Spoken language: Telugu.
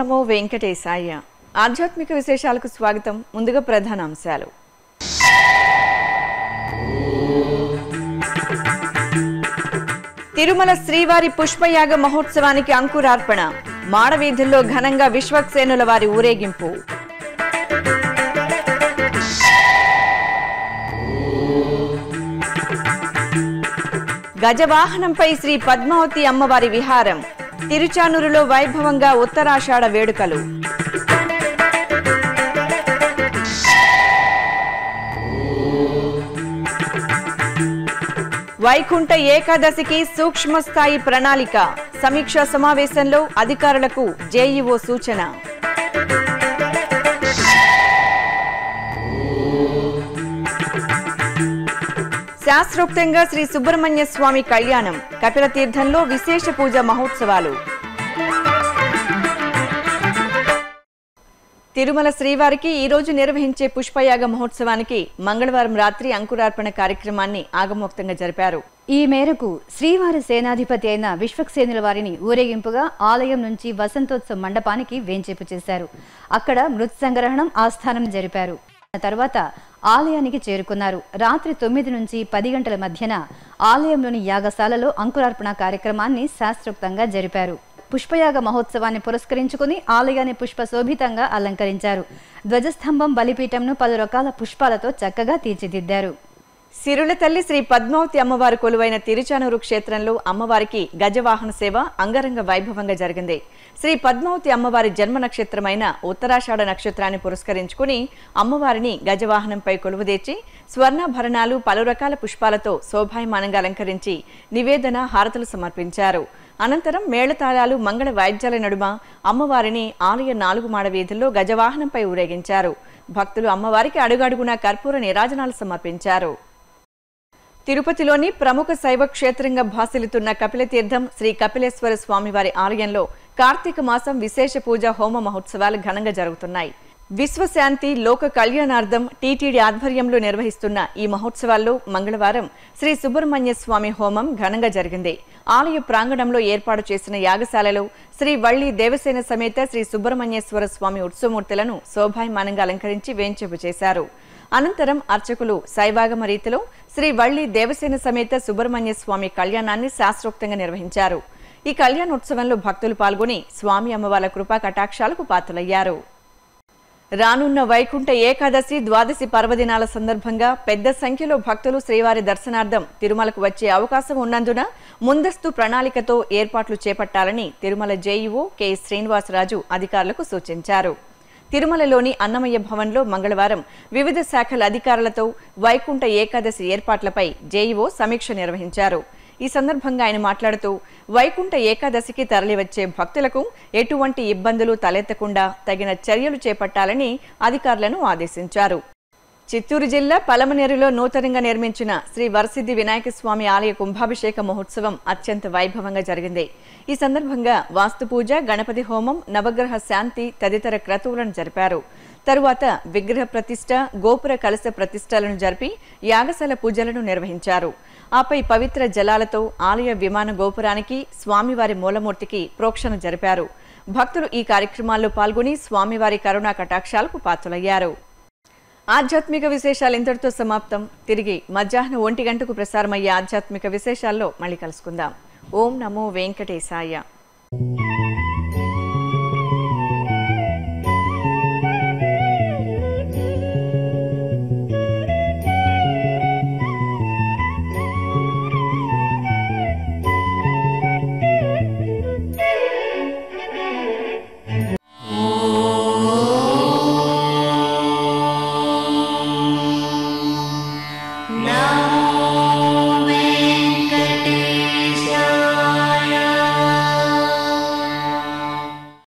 నమో వెంకటేశాయ ఆధ్యాత్మిక విశేషాలకు స్వాగతం ముందుగా ప్రధాన అంశాలు తిరుమల శ్రీవారి పుష్పయాగ మహోత్సవానికి అంకురార్పణ మాడవీధుల్లో ఘనంగా విశ్వక్సేనుల వారి ఊరేగింపు గజవాహనంపై శ్రీ పద్మావతి అమ్మవారి విహారం తిరుచానూరులో వైభవంగా ఉత్తరాషాఢ వేడుకలు వైకుంఠ ఏకాదశికి సూక్ష్మ స్థాయి ప్రణాళిక సమీక్షా సమావేశంలో అధికారులకు జేఈఓ సూచన శాస్త్రోక్తంగా శ్రీ సుబ్రహ్మణ్య స్వామి కళ్యాణం కపిల తీర్థంలో విశేష పూజ మహోత్సవాలు తిరుమల శ్రీవారికి ఈ రోజు నిర్వహించే పుష్పయాగ మహోత్సవానికి మంగళవారం రాత్రి అంకురార్పణ కార్యక్రమాన్ని ఆగమోక్తంగా జరిపారు ఈ మేరకు శ్రీవారి సేనాధిపతి అయిన విశ్వక్సేనుల వారిని ఊరేగింపుగా ఆలయం నుంచి వసంతోత్సవ మండపానికి వేంచేపు చేశారు అక్కడ మృత సంగ్రహణం ఆస్థానం జరిపారు ఆ తర్వాత ఆలయానికి చేరుకున్నారు రాత్రి తొమ్మిది నుంచి పది గంటల మధ్యన ఆలయంలోని యాగశాలలో అంకురార్పణ కార్యక్రమాన్ని శాస్త్రోక్తంగా జరిపారు పుష్పయాగ మహోత్సవాన్ని పురస్కరించుకుని ఆలయాన్ని పుష్ప శోభితంగా అలంకరించారు ధ్వజస్తంభం బలిపీఠంను పలు రకాల పుష్పాలతో చక్కగా తీర్చిదిద్దారు సిరుల తల్లి శ్రీ పద్మావతి అమ్మవారు కొలువైన తిరుచానూరు క్షేత్రంలో అమ్మవారికి గజవాహన సేవ అంగరంగ వైభవంగా జరిగింది శ్రీ పద్మావతి అమ్మవారి జన్మ నక్షత్రమైన ఉత్తరాషాఢ నక్షత్రాన్ని పురస్కరించుకుని అమ్మవారిని గజవాహనంపై కొలువుదీర్చి స్వర్ణాభరణాలు పలు రకాల పుష్పాలతో శోభాయమానంగా అలంకరించి నివేదన హారతులు సమర్పించారు అనంతరం మేళతాళాలు మంగళ వాయిద్యాల నడుమ అమ్మవారిని ఆలయ నాలుగు మాడ వీధుల్లో గజవాహనంపై ఊరేగించారు భక్తులు అమ్మవారికి అడుగడుగునా కర్పూర నీరాజనాలు సమర్పించారు తిరుపతిలోని ప్రముఖ శైవ క్షేత్రంగా భాసిల్లుతున్న కపిలతీర్థం శ్రీ కపిలేశ్వర స్వామివారి ఆలయంలో కార్తీక మాసం విశేష పూజ హోమ మహోత్సవాలు ఘనంగా జరుగుతున్నాయి విశ్వశాంతి లోక కళ్యాణార్థం టీటీడీ ఆధ్వర్యంలో నిర్వహిస్తున్న ఈ మహోత్సవాల్లో మంగళవారం శ్రీ సుబ్రహ్మణ్య స్వామి హోమం ఘనంగా జరిగింది ఆలయ ప్రాంగణంలో ఏర్పాటు చేసిన యాగశాలలో శ్రీ వల్లి దేవసేన సమేత శ్రీ సుబ్రహ్మణ్యేశ్వర స్వామి ఉత్సవమూర్తులను శోభాయమానంగా అలంకరించి వేంచేపు చేశారు అనంతరం అర్చకులు శైవాగమ రీతిలో శ్రీ వల్లి దేవసేన సమేత సుబ్రహ్మణ్య స్వామి కళ్యాణాన్ని శాస్త్రోక్తంగా నిర్వహించారు ఈ కళ్యాణోత్సవంలో భక్తులు పాల్గొని స్వామి అమ్మవార్ల కృపా కటాక్షాలకు పాత్రలయ్యారు రానున్న వైకుంఠ ఏకాదశి ద్వాదశి పర్వదినాల సందర్భంగా పెద్ద సంఖ్యలో భక్తులు శ్రీవారి దర్శనార్థం తిరుమలకు వచ్చే అవకాశం ఉన్నందున ముందస్తు ప్రణాళికతో ఏర్పాట్లు చేపట్టాలని తిరుమల జేఈఓ కె శ్రీనివాసరాజు అధికారులకు సూచించారు తిరుమలలోని అన్నమయ్య భవన్లో మంగళవారం వివిధ శాఖల అధికారులతో వైకుంఠ ఏకాదశి ఏర్పాట్లపై జేఈఓ సమీక్ష నిర్వహించారు ఈ సందర్భంగా ఆయన మాట్లాడుతూ వైకుంఠ ఏకాదశికి తరలివచ్చే భక్తులకు ఎటువంటి ఇబ్బందులు తలెత్తకుండా తగిన చర్యలు చేపట్టాలని అధికారులను ఆదేశించారు చిత్తూరు జిల్లా పలమనేరులో నూతనంగా నిర్మించిన శ్రీ వరసిద్ధి వినాయక స్వామి ఆలయ కుంభాభిషేక మహోత్సవం అత్యంత వైభవంగా జరిగింది ఈ సందర్భంగా వాస్తు పూజ గణపతి హోమం నవగ్రహ శాంతి తదితర క్రతువులను జరిపారు తరువాత విగ్రహ ప్రతిష్ట గోపుర కలశ ప్రతిష్టలను జరిపి యాగశాల పూజలను నిర్వహించారు ఆపై పవిత్ర జలాలతో ఆలయ విమాన గోపురానికి స్వామివారి మూలమూర్తికి ప్రోక్షణ జరిపారు భక్తులు ఈ కార్యక్రమాల్లో పాల్గొని స్వామివారి కరుణా కటాక్షాలకు పాత్రలయ్యారు ఆధ్యాత్మిక విశేషాలు ఇంతటితో సమాప్తం తిరిగి మధ్యాహ్నం ఒంటి గంటకు ప్రసారమయ్యే ఆధ్యాత్మిక విశేషాల్లో మళ్ళీ కలుసుకుందాం ఓం నమో వెంకటేశాయ